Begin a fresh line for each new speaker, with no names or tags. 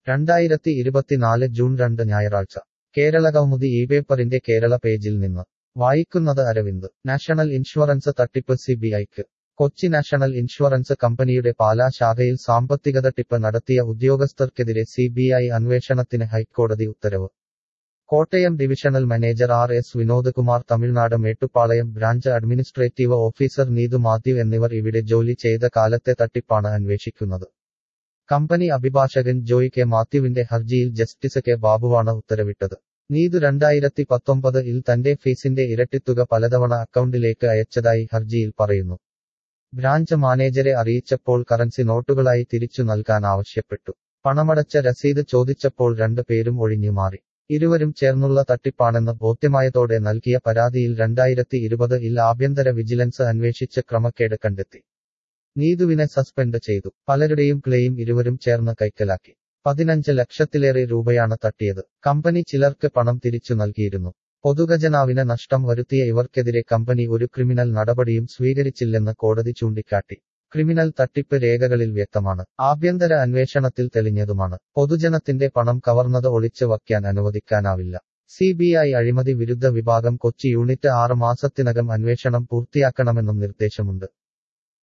രണ്ടായിരത്തി ഇരുപത്തിനാല് ജൂൺ രണ്ട് ഞായറാഴ്ച കേരളകൗമുദി ഈ പേപ്പറിന്റെ കേരള പേജിൽ നിന്ന് വായിക്കുന്നത് അരവിന്ദ് നാഷണൽ ഇൻഷുറൻസ് തട്ടിപ്പ് സി ബി ഐക്ക് കൊച്ചി നാഷണൽ ഇൻഷുറൻസ് കമ്പനിയുടെ പാലാ ശാഖയിൽ സാമ്പത്തിക തട്ടിപ്പ് നടത്തിയ ഉദ്യോഗസ്ഥർക്കെതിരെ സി ബി ഐ അന്വേഷണത്തിന് ഹൈക്കോടതി ഉത്തരവ് Kottayam divisional manager R S Vinod Kumar Tamil Nadu Mettupalayam branch administrative officer Neethu Mathew എന്നിവർ ഇവിടെ ജോലി ചെയ്ത കാലത്തെ തട്ടിപ്പാണ് അന്വേഷിക്കുന്നത് കമ്പനി അഭിഭാഷകൻ ജോയ് കെ മാത്യുവിന്റെ ഹർജിയിൽ ജസ്റ്റിസ് കെ ബാബുവാണ് ഉത്തരവിട്ടത് നീതു രണ്ടായിരത്തി പത്തൊമ്പത് ഇൽ തന്റെ ഫീസിന്റെ ഇരട്ടിത്തുക പലതവണ അക്കൗണ്ടിലേക്ക് അയച്ചതായി ഹർജിയിൽ പറയുന്നു ബ്രാഞ്ച് മാനേജരെ അറിയിച്ചപ്പോൾ കറൻസി നോട്ടുകളായി തിരിച്ചു നൽകാൻ ആവശ്യപ്പെട്ടു പണമടച്ച രസീത് ചോദിച്ചപ്പോൾ രണ്ടു പേരും ഒഴിഞ്ഞു മാറി ഇരുവരും ചേർന്നുള്ള തട്ടിപ്പാണെന്ന് ബോധ്യമായതോടെ നൽകിയ പരാതിയിൽ രണ്ടായിരത്തി ഇരുപത് ഇൽ ആഭ്യന്തര വിജിലൻസ് അന്വേഷിച്ച് ക്രമക്കേട് കണ്ടെത്തി നീതുവിനെ സസ്പെൻഡ് ചെയ്തു പലരുടെയും ക്ലെയിം ഇരുവരും ചേർന്ന് കൈക്കലാക്കി പതിനഞ്ച് ലക്ഷത്തിലേറെ രൂപയാണ് തട്ടിയത് കമ്പനി ചിലർക്ക് പണം തിരിച്ചു നൽകിയിരുന്നു പൊതുഖജനാവിന് നഷ്ടം വരുത്തിയ ഇവർക്കെതിരെ കമ്പനി ഒരു ക്രിമിനൽ നടപടിയും സ്വീകരിച്ചില്ലെന്ന് കോടതി ചൂണ്ടിക്കാട്ടി ക്രിമിനൽ തട്ടിപ്പ് രേഖകളിൽ വ്യക്തമാണ് ആഭ്യന്തര അന്വേഷണത്തിൽ തെളിഞ്ഞതുമാണ് പൊതുജനത്തിന്റെ പണം കവർന്നത് ഒളിച്ചു വയ്ക്കാൻ അനുവദിക്കാനാവില്ല സി ബി ഐ അഴിമതി വിരുദ്ധ വിഭാഗം കൊച്ചി യൂണിറ്റ് ആറ് മാസത്തിനകം അന്വേഷണം പൂർത്തിയാക്കണമെന്നും നിർദ്ദേശമുണ്ട്